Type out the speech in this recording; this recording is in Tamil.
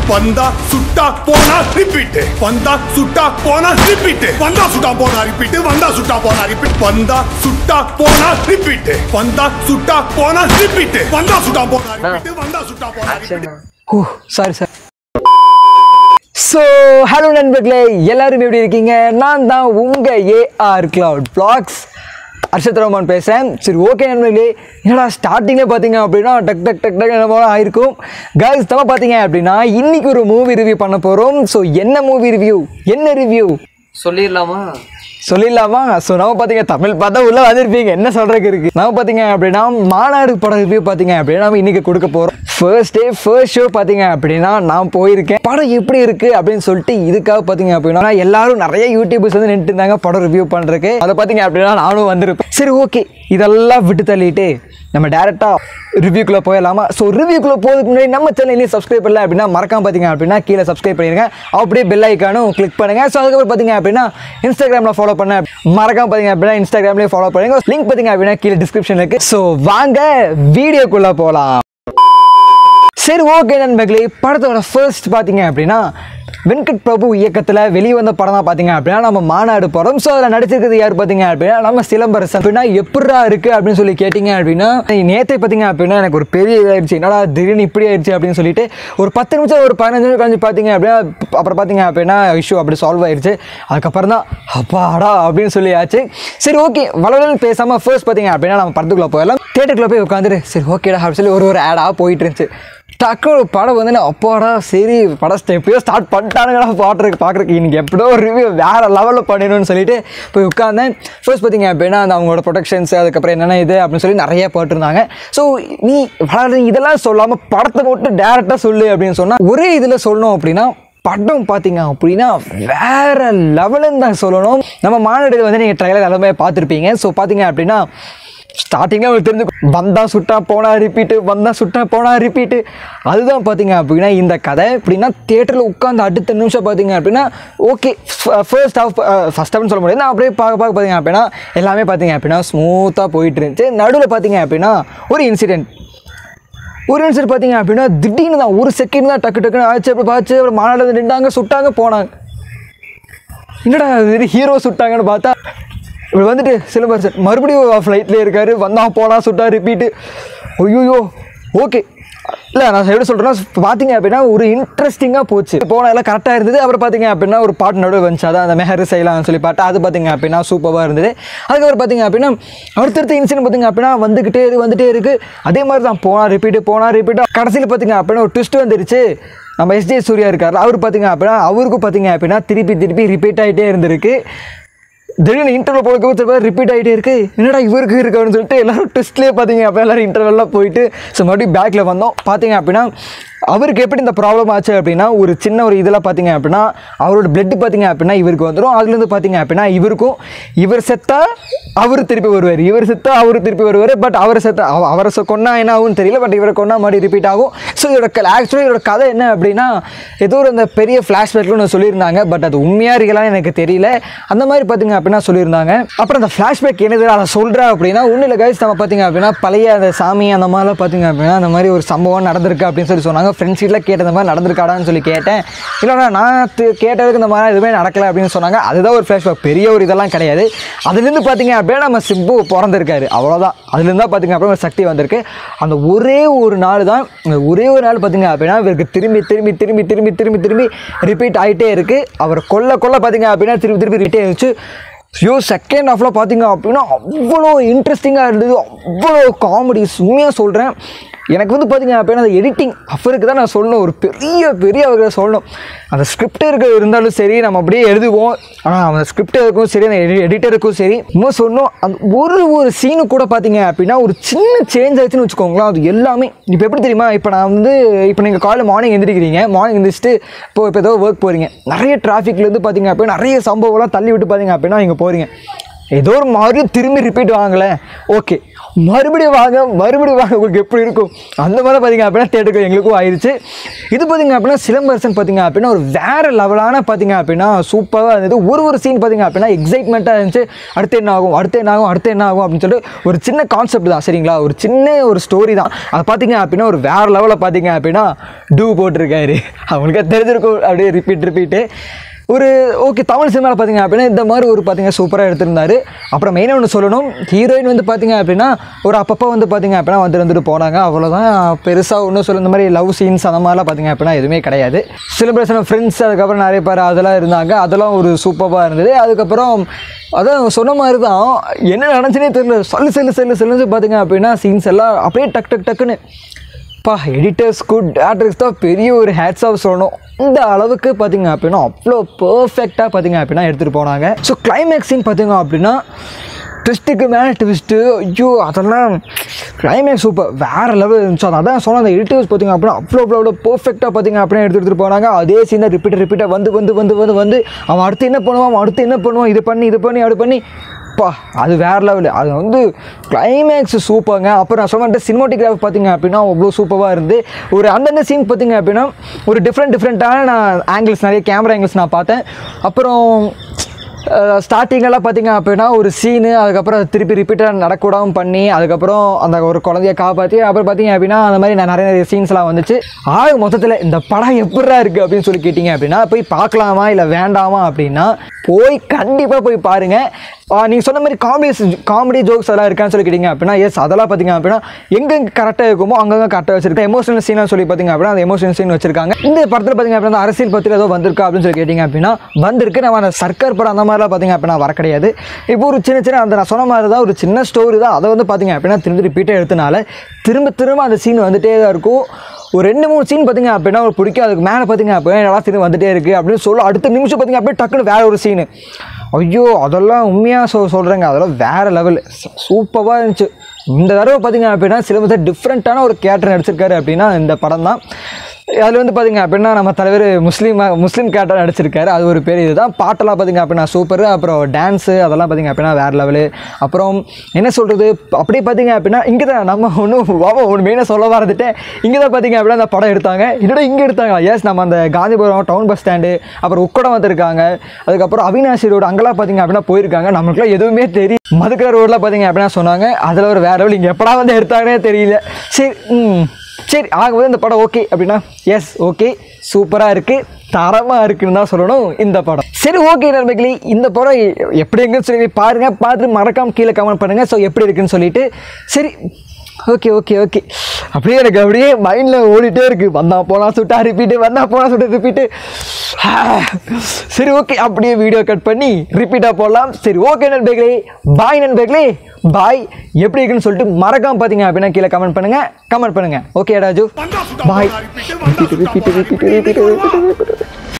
வந்தா சுட்டா போனா ரிப்பீட் வந்தா சுட்டா போனா ரிப்பீட் வந்தா சுட்டா போனா ரிப்பீட் வந்தா சுட்டா போனா ரிப்பீட் வந்தா சுட்டா போனா ரிப்பீட் வந்தா சுட்டா போனா ரிப்பீட் வந்தா சுட்டா போனா ரிப்பீட் வந்தா சுட்டா போனா repeat oh sorry sir so hello நண்பர்களே எல்லாரும் எப்படி இருக்கீங்க நான் தான் உங்கள் AR cloud blocks Arshad Rahman பேசுகிறேன் சரி ஓகே நண்பர்களே என்னடா ஸ்டார்டிங்கே பார்த்தீங்க அப்படின்னா டக் டக் டக் டக் என்ன போல ஆயிருக்கும் கேர்ள்ஸ் தான் பார்த்தீங்க அப்படின்னா இன்னைக்கு ஒரு மூவி ரிவ்யூ பண்ண போகிறோம் ஸோ என்ன மூவி ரிவ்யூ என்ன ரிவ்யூ சொல்லிடலாமா சொல்லிடலாமா ஸோ நம்ம பார்த்தீங்க தமிழ் பார்த்தா உள்ளே வந்திருப்பீங்க என்ன சொல்கிறதுக்கு இருக்குது நம்ம பார்த்தீங்க அப்படின்னா மாநாடு படம் ரிவ்யூ பார்த்தீங்க அப்படின்னா நம்ம இன்றைக்கி கொடுக்க போகிறோம் ஃபர்ஸ்ட் டே ஃபர்ஸ்ட் ஷோ பார்த்தீங்க அப்படின்னா நான் போயிருக்கேன் படம் எப்படி இருக்குது அப்படின்னு சொல்லிட்டு இதுக்காக பார்த்தீங்க அப்படின்னா எல்லாரும் நிறைய யூடியூபர்ஸ் வந்து நின்று இருந்தாங்க படம் ரிவ்யூ பண்ணுறதுக்கு அதை பார்த்தீங்க அப்படின்னா நானும் வந்திருப்பேன் சரி ஓகே இதெல்லாம் விட்டு தள்ளிட்டு நம்ம டேரெக்டாக ரிவ்யூக்குள்ளே போயிடலாமா ஸோ ரிவ்யூக்குள்ளே போகிறதுக்கு முன்னாடி நம்ம சேனல் இன்னும் சப்ஸ்கிரைப் பண்ணல அப்படின்னா மறக்காம பார்த்தீங்க அப்படின்னா கீழே சப்ஸ்கிரைப் பண்ணிடுங்க அப்படியே பெல் ஐக்கானும் கிளிக் பண்ணுங்க ஸோ அதுக்கப்புறம் பார்த்தீங்க அப்படின்னா இன்ஸ்டாகிராமில் ஃபாலோ பண்ண மறக்காம பார்த்தீங்க அப்படின்னா இன்ஸ்டாகிராம்லேயே ஃபாலோ பண்ணுங்க லிங்க் பார்த்தீங்க அப்படின்னா கீழே டிஸ்கிரிப்ஷன் இருக்கு ஸோ வாங்க வீடியோக்குள்ளே போகலாம் சரி ஓகே நண்பர்களே படத்தோட ஃபர்ஸ்ட் பார்த்தீங்க அப்படின்னா வெங்கட் பிரபு இயக்கத்தில் வெளியே வந்த படம் தான் பார்த்தீங்க அப்படின்னா நம்ம மாநாடு படம் ஸோ அதில் நடிச்சிருக்கிறது யார் பார்த்தீங்க அப்படின்னா நம்ம சிலம்பரசன் அப்படின்னா எப்படா இருக்குது அப்படின்னு சொல்லி கேட்டிங்க அப்படின்னா நேற்று பார்த்தீங்க அப்படின்னா எனக்கு ஒரு பெரிய இதாகிடுச்சு என்னடா திடீர்னு இப்படி ஆயிடுச்சு அப்படின்னு சொல்லிட்டு ஒரு பத்து நிமிஷம் ஒரு பதினஞ்சு நிமிஷம் கழிஞ்சு பார்த்தீங்க அப்படின்னா அப்புறம் பார்த்தீங்க அப்படின்னா இஷ்யூ அப்படி சால்வ் ஆயிடுச்சு அதுக்கப்புறம் தான் அப்பாடா அப்படின்னு சொல்லி ஆச்சு சரி ஓகே வளவலன்னு பேசாமல் ஃபர்ஸ்ட் பார்த்தீங்க அப்படின்னா நம்ம படத்துக்குள்ளே போயிடலாம் தேட்டருக்குள்ளே போய் உட்காந்துட்டு சரி ஓகேடா அப்படின்னு சொல்லி ஒரு ஒரு ஆடாக போயிட்டு இருந்துச்சு டக்கு ஒரு படம் வந்து நான் அப்பாடா சரி படம் எப்பயோ ஸ்டார்ட் பண்ணிட்டானுங்கடா பாட்டுருக்கு பார்க்குறக்கு இன்னைக்கு எப்படியோ ஒரு ரிவ்யூ வேறு லெவலில் பண்ணிடணும்னு சொல்லிட்டு போய் உட்காந்தேன் ஃபர்ஸ்ட் பார்த்தீங்க அப்படின்னா அந்த அவங்களோட ப்ரொடக்ஷன்ஸ் அதுக்கப்புறம் என்னென்ன இது அப்படின்னு சொல்லி நிறைய போட்டிருந்தாங்க ஸோ நீ வளர இதெல்லாம் சொல்லாமல் படத்தை மட்டும் டேரெக்டாக சொல்லு அப்படின்னு சொன்னால் ஒரே இதில் சொல்லணும் அப்படின்னா படம் பார்த்தீங்க அப்படின்னா வேற லெவலுன்னு தான் சொல்லணும் நம்ம மாநாடு வந்து நீங்கள் ட்ரைலர் எல்லாமே பார்த்துருப்பீங்க ஸோ பார்த்தீங்க அப்படின்னா ஸ்டார்டிங்கில் உங்களுக்கு தெரிஞ்சு வந்தா சுட்டா போனா ரிப்பீட்டு வந்தா சுட்டா போனா ரிப்பீட்டு அதுதான் பார்த்தீங்க அப்படின்னா இந்த கதை அப்படின்னா தேட்டரில் உட்காந்து அடுத்த நிமிஷம் பார்த்தீங்க அப்படின்னா ஓகே ஃபர்ஸ்ட் ஹாஃப் ஃபர்ஸ்ட் ஹாஃப்னு சொல்ல முடியாது நான் அப்படியே பார்க்க பார்க்க பார்த்தீங்க அப்படின்னா எல்லாமே பார்த்தீங்க அப்படின்னா ஸ்மூத்தாக போயிட்டு இருந்துச்சு நடுவில் பார்த்தீங்க அப்படின்னா ஒரு இன்சிடென்ட் ஒரு இன்சிடென்ட் பார்த்தீங்க அப்படின்னா திடீர்னு தான் ஒரு செகண்ட் தான் டக்கு டக்குன்னு ஆச்சு அப்படி பார்த்து அப்புறம் மாநாடு நின்றாங்க சுட்டாங்க போனாங்க என்னடா இது ஹீரோ சுட்டாங்கன்னு பார்த்தா இப்படி வந்துட்டு சிலம்பரசன் மறுபடியும் ஃப்ளைட்லேயே இருக்காரு வந்தா போனா சுட்டா ரிப்பீட்டு ஐயோ ஓகே இல்லை நான் எப்படி சொல்கிறேன்னா பார்த்தீங்க அப்படின்னா ஒரு இன்ட்ரெஸ்டிங்காக போச்சு போன எல்லாம் கரெக்டாக இருந்தது அப்புறம் பார்த்தீங்க அப்படின்னா ஒரு பாட்டு நடுவில் வந்துச்சு அதான் அந்த மெஹர் செய்யலாம்னு சொல்லி பாட்டு அது பார்த்தீங்க அப்படின்னா சூப்பராக இருந்தது அதுக்கப்புறம் பார்த்தீங்க அப்படின்னா அடுத்தடுத்த இன்சிடென்ட் பார்த்தீங்க அப்படின்னா வந்துக்கிட்டே இருக்கு வந்துட்டே இருக்குது அதே மாதிரி தான் போனால் ரிப்பீட்டு போனால் ரிப்பீட்டு கடைசியில் பார்த்தீங்க அப்படின்னா ஒரு ட்விஸ்ட் வந்துருச்சு நம்ம எஸ்ஜே சூர்யா இருக்கார் அவர் பார்த்தீங்க அப்படின்னா அவருக்கும் பார்த்தீங்க அப்படின்னா திருப்பி திருப்பி ரிப்பீட் ஆகிட்டே இருந்திருக்கு திடீர்னு இன்டர்வல் போக திரும்ப ரிப்பீட் ஆகிட்டே இருக்கு என்னடா இவருக்கு இருக்கு அப்படின்னு சொல்லிட்டு எல்லாரும் டெஸ்ட்லேயே பார்த்தீங்க அப்போ எல்லாரும் இன்டர்வெல்லாம் போயிட்டு ஸோ மறுபடியும் பேக்கில் வந்தோம் பார்த்தீங்க அப்படின்னா அவருக்கு எப்படி இந்த ப்ராப்ளம் ஆச்சு அப்படின்னா ஒரு சின்ன ஒரு இதில் பார்த்தீங்க அப்படின்னா அவரோட பிளட் பார்த்தீங்க அப்படின்னா இவருக்கு வந்துடும் அதுலேருந்து பார்த்தீங்க அப்படின்னா இவருக்கும் இவர் செத்தா அவர் திருப்பி வருவார் இவர் செத்தா அவர் திருப்பி வருவார் பட் அவர் செத்தா அவ- அவரை செ- கொன்னா என்ன ஆகும்னு தெரியல பட் இவரை கொன்னா மறுபடியும் ரிப்பீட் ஆகும் ஸோ இதோட ஆக்சுவலி இதோட கதை என்ன அப்படின்னா ஏதோ ஒரு அந்த பெரிய ஃப்ளாஷ்பேக்கில் ஒன்று சொல்லியிருந்தாங்க பட் அது உண்மையாக இருக்கலாம்னு எனக்கு தெரியல அந்த மாதிரி பார்த்தீங்க அப்படின்னா சொல்லியிருந்தாங்க அப்புறம் அந்த ஃப்ளாஷ்பேக் என்னது அதை சொல்கிறேன் அப்படின்னா ஒன்றும் இல்லை கைஸ் நம்ம பார்த்தீங்க அப்படின்னா பழைய அந்த சாமி அந்த மாதிரிலாம் பார்த்தீங்க அப்படின்னா அந்த மாதிரி ஒரு சம்பவம் நடந்திருக்கு அப்படின்னு சொல்லி சொன்னாங்க ஃப்ரெண்ட்ஸ் வீட்டில் கேட்ட இந்த மாதிரி நடந்திருக்காடான்னு சொல்லி கேட்டேன் இல்லைடா நான் தி- கேட்டதுக்கு இந்த மாதிரி எதுவுமே நடக்கலை அப்படின்னு சொன்னாங்க அதுதான் ஒரு ஃப்ளாஷ்பேக் பெரிய ஒரு இதெல்லாம் கிடையாது அதுலேருந்து பார்த்தீங்க அப்படின்னா நம்ம சிம்பு பிறந்திருக்காரு அவ்வளோதான் அதுலேருந்து தான் பார்த்தீங்க அப்படின்னா ஒரு சக்தி வந்திருக்கு அந்த ஒரே ஒரு நாள் தான் இந்த ஒரே ஒரு நாள் பார்த்தீங்க அப்படின்னா இவருக்கு திரும்பி திரும்பி திரும்பி திரும்பி திரும்பி திரும்பி ரிப்பீட் ஆகிட்டே இருக்குது அவர் கொல்ல கொல்ல பார்த்தீங்க அப்படின்னா திரும்பி திரும்பி ரிப்பீட் ஆகிடுச்சு ஐயோ செகண்ட் ஹாஃபில் பார்த்தீங்க அப்படின்னா அவ்வளோ இன்ட்ரெஸ்டிங்காக இருந்தது அவ்வளோ காமெடி உண்மையாக சொல்கிறேன் எனக்கு வந்து பார்த்தீங்க அப்படின்னா அந்த எடிட்டிங் அவருக்கு தான் நான் சொல்லணும் ஒரு பெரிய பெரிய அவர்களை சொல்லணும் அந்த ஸ்கிரிப்ட் இருக்க இருந்தாலும் சரி நம்ம அப்படியே எழுதுவோம் ஆனால் அந்த ஸ்கிரிப்ட் இருக்கும் சரி அந்த எடிட்டருக்கும் சரி இன்னும் சொன்னோம் அந்த ஒரு ஒரு சீனு கூட பார்த்தீங்க அப்படின்னா ஒரு சின்ன சேஞ்ச் ஆச்சுன்னு வச்சுக்கோங்களேன் அது எல்லாமே இப்போ எப்படி தெரியுமா இப்போ நான் வந்து இப்போ நீங்கள் காலையில் மார்னிங் எந்திரிக்கிறீங்க மார்னிங் எந்திரிச்சிட்டு இப்போ இப்போ ஏதோ ஒர்க் போகிறீங்க நிறைய டிராஃபிக்லேருந்து பார்த்தீங்க அப்படின்னா நிறைய சம்பவம்லாம் தள்ளி விட்டு பார்த்தீங்க அப்படின்னா நீங்கள் போகிறீங்க ஏதோ ஒரு மறுபடியும் திரும்பி ரிப்பீட் வாங்கலேன் ஓகே மறுபடியும் வாங்க மறுபடியும் வாங்க உங்களுக்கு எப்படி இருக்கும் அந்த மாதிரி பார்த்தீங்க அப்படின்னா தேட்டருக்கு எங்களுக்கும் ஆயிடுச்சு இது பார்த்தீங்க அப்படின்னா சிலம்பரசன் பார்த்தீங்க அப்படின்னா ஒரு வேறு லெவலான பார்த்தீங்க அப்படின்னா சூப்பராக இருந்தது ஒரு ஒரு சீன் பார்த்தீங்க அப்படின்னா எக்ஸைட்மெண்ட்டாக இருந்துச்சு அடுத்து என்ன ஆகும் அடுத்து என்ன ஆகும் அடுத்து என்ன ஆகும் அப்படின்னு சொல்லிட்டு ஒரு சின்ன கான்செப்ட் தான் சரிங்களா ஒரு சின்ன ஒரு ஸ்டோரி தான் அதை பார்த்தீங்க அப்படின்னா ஒரு வேறு லெவலில் பார்த்தீங்க அப்படின்னா டூ போட்டிருக்காரு அவனுக்கு தெரிஞ்சிருக்கும் அப்படியே ரிப்பீட் ரிப்பீட்டு ஒரு ஓகே தமிழ் சினிமாவில் பார்த்தீங்க அப்படின்னா இந்த மாதிரி ஒரு பார்த்தீங்க சூப்பராக எடுத்திருந்தாரு அப்புறம் மெயினாக ஒன்று சொல்லணும் ஹீரோயின் வந்து பார்த்தீங்க அப்படின்னா ஒரு அப்பப்போ வந்து பார்த்தீங்க அப்படின்னா வந்து வந்துட்டு போனாங்க அவ்வளோதான் பெருசாக ஒன்றும் சொல்ல இந்த மாதிரி லவ் சீன்ஸ் அந்த மாதிரிலாம் பார்த்தீங்க அப்படின்னா எதுவுமே கிடையாது சில ஃப்ரெண்ட்ஸ் அதுக்கப்புறம் நிறைய பேர் அதெல்லாம் இருந்தாங்க அதெல்லாம் ஒரு சூப்பராக இருந்தது அதுக்கப்புறம் அதான் சொன்ன மாதிரி தான் என்ன நடந்துச்சுனே தெரியல சொல்லு சொல்லு சொல்லு சொல்லுன்னு பார்த்தீங்க அப்படின்னா சீன்ஸ் எல்லாம் அப்படியே டக் டக் டக்குன்னு பா எடிட்டர்ஸ்க்கு டேரக்டர்ஸ் தான் பெரிய ஒரு ஹேட்ஸ் ஆஃப் சொல்லணும் இந்த அளவுக்கு பார்த்தீங்க அப்படின்னா அவ்வளோ பர்ஃபெக்டாக பார்த்தீங்க அப்படின்னா எடுத்துகிட்டு போனாங்க ஸோ கிளைமேக்ஸ் சீன் பார்த்தீங்க அப்படின்னா ட்விஸ்ட்டுக்கு மேலே ட்விஸ்ட்டு ஐயோ அதெல்லாம் கிளைமேக்ஸ் சூப்பர் வேறு லெவல் இருந்துச்சு அது அதான் சொன்ன அந்த எடிட்டர்ஸ் பார்த்தீங்க அப்படின்னா அவ்வளோ அவ்வளோ அவ்வளோ பர்ஃபெக்டாக பார்த்தீங்க அப்படின்னா எடுத்து எடுத்துகிட்டு போனாங்க அதே சீன் தான் ரிப்பீட் ரிப்பீட்டாக வந்து வந்து வந்து வந்து வந்து அவன் அடுத்து என்ன பண்ணுவான் அவன் அடுத்து என்ன பண்ணுவான் இது பண்ணி இது பண்ணி அது பண்ணி பா அது வேறு லெவலு அது வந்து கிளைமேக்ஸ் சூப்பருங்க அப்புறம் நான் சொன்ன சினிமாட்டிகிராஃபி பார்த்தீங்க அப்படின்னா அவ்வளோ சூப்பராக இருந்து ஒரு அந்தந்த சீன் பார்த்தீங்க அப்படின்னா ஒரு டிஃப்ரெண்ட் டிஃப்ரெண்ட்டான நான் ஆங்கிள்ஸ் நிறைய கேமரா ஆங்கிள்ஸ் நான் பார்த்தேன் அப்புறம் ஸ்டார்டிங்கெல்லாம் பார்த்தீங்க அப்படின்னா ஒரு சீனு அதுக்கப்புறம் அது திருப்பி ரிப்பீட்டாக நடக்கூடாமல் பண்ணி அதுக்கப்புறம் அந்த ஒரு குழந்தைய காப்பாற்றி அப்புறம் பார்த்தீங்க அப்படின்னா அந்த மாதிரி நான் நிறைய நிறைய சீன்ஸ்லாம் வந்துச்சு ஆக மொத்தத்தில் இந்த படம் எப்படிடா இருக்குது அப்படின்னு சொல்லி கேட்டிங்க அப்படின்னா போய் பார்க்கலாமா இல்லை வேண்டாமா அப்படின்னா போய் கண்டிப்பாக போய் பாருங்கள் நீங்கள் சொன்ன மாதிரி காமெடி காமெடி ஜோக்ஸ் எல்லாம் இருக்கான்னு சொல்லி கேட்டிங்க அப்படின்னா எஸ் அதெல்லாம் பார்த்தீங்க அப்படின்னா எங்கெங்கே கரெக்டாக இருக்குமோ அங்கங்கே கரெக்டாக வச்சிருக்கேன் எமோஷனல் சீனாக சொல்லி பார்த்தீங்க அப்படின்னா அந்த எமோஷனல் சீன் வச்சிருக்காங்க இந்த படத்தில் பார்த்தீங்க அப்படின்னா அரசியல் பத்திரிகை ஏதோ வந்திருக்கா அப்படின்னு சொல்லி கேட்டிங்க அப்படின்னா வந்திருக்கு நம்ம அந்த சர்க்கார் படம் அந்த மாதிரிலாம் பார்த்தீங்க அப்படின்னா வர கிடையாது இப்போ ஒரு சின்ன சின்ன அந்த நான் சொன்ன மாதிரி தான் ஒரு சின்ன ஸ்டோரி தான் அதை வந்து பார்த்தீங்க அப்படின்னா திரும்பி ரிப்பீட்டாக எடுத்தனால திரும்ப திரும்ப அந்த சீன் வந்துட்டே தான் இருக்கும் ஒரு ரெண்டு மூணு சீன் பார்த்தீங்க அப்படின்னா ஒரு பிடிக்கும் அதுக்கு மேலே பார்த்தீங்க அப்படின்னா நல்லா சீன் வந்துட்டே இருக்குது அப்படின்னு சொல்ல அடுத்த நிமிஷம் பார்த்தீங்க அப்படியே டக்குன்னு வேற ஒரு சீனு ஐயோ அதெல்லாம் உண்மையாக சொ சொல்கிறேங்க அதெல்லாம் வேறு லெவல் சூப்பராக இருந்துச்சு இந்த தடவை பார்த்தீங்க அப்படின்னா சிலபஸை டிஃப்ரெண்ட்டான ஒரு கேரக்டர் நடிச்சிருக்காரு அப்படின்னா இந்த படம் தான் அதில் வந்து பார்த்தீங்க அப்படின்னா நம்ம தலைவர் முஸ்லீம் முஸ்லீம் கேரக்டர் நடிச்சிருக்காரு அது ஒரு பெரிய இதுதான் பாட்டெல்லாம் பார்த்தீங்க அப்படின்னா சூப்பர் அப்புறம் டான்ஸு அதெல்லாம் பார்த்தீங்க அப்படின்னா வேறு லெவலு அப்புறம் என்ன சொல்கிறது அப்படியே பார்த்தீங்க அப்படின்னா இங்கே தான் நம்ம ஒன்றும் வாவா ஒன்று மெயினாக சொல்ல வரதுட்டேன் இங்கே தான் பார்த்தீங்க அப்படின்னா அந்த படம் எடுத்தாங்க இதோட இங்கே எடுத்தாங்க எஸ் நம்ம அந்த காந்திபுரம் டவுன் பஸ் ஸ்டாண்டு அப்புறம் உக்கடம் வந்திருக்காங்க அதுக்கப்புறம் அவினாசி ரோடு அங்கெல்லாம் பார்த்தீங்க அப்படின்னா போயிருக்காங்க நம்மளுக்குலாம் எதுவுமே தெரியும் மதுக்கரை ரோடில் பார்த்தீங்க அப்படின்னா சொன்னாங்க அதில் ஒரு வேறு லெவல் இங்கே எப்படா வந்து எடுத்தாங்கன்னே தெரியல சரி ம் சரி ஆகும்போது இந்த படம் ஓகே அப்படின்னா எஸ் ஓகே சூப்பராக இருக்குது தரமாக இருக்குன்னு தான் சொல்லணும் இந்த படம் சரி ஓகே நண்பர்களே இந்த படம் எ- எப்படி இருக்குன்னு சொல்லி பாருங்கள் பார்த்துட்டு மறக்காம கீழே கமெண்ட் பண்ணுங்கள் ஸோ எப்படி இருக்குன்னு சொல்லிட்டு சரி ஓகே ஓகே ஓகே அப்படியே எனக்கு அப்படியே மைண்டில் ஓடிட்டே இருக்குது வந்தா போனால் சுட்டா ரிப்பீட்டு வந்தா போனால் சுட்டா ரிப்பீட்டு சரி ஓகே அப்படியே வீடியோ கட் பண்ணி ரிப்பீட்டாக போடலாம் சரி ஓகே நண்பர்களே பாய் நண்பர்களே பாய் எப்படி இருக்குன்னு சொல்லிட்டு மறக்காம பார்த்தீங்க அப்படின்னா கீழே கமெண்ட் பண்ணுங்கள் கமெண்ட் பண்ணுங்கள் ஓகே ராஜு வந்தா சுட்டா பாய் போனா repeat, வந்தா ரிப்பீட் சுட்டா ரிப்பீட் போனா ரிப்பீட் repeat. Repeat repeat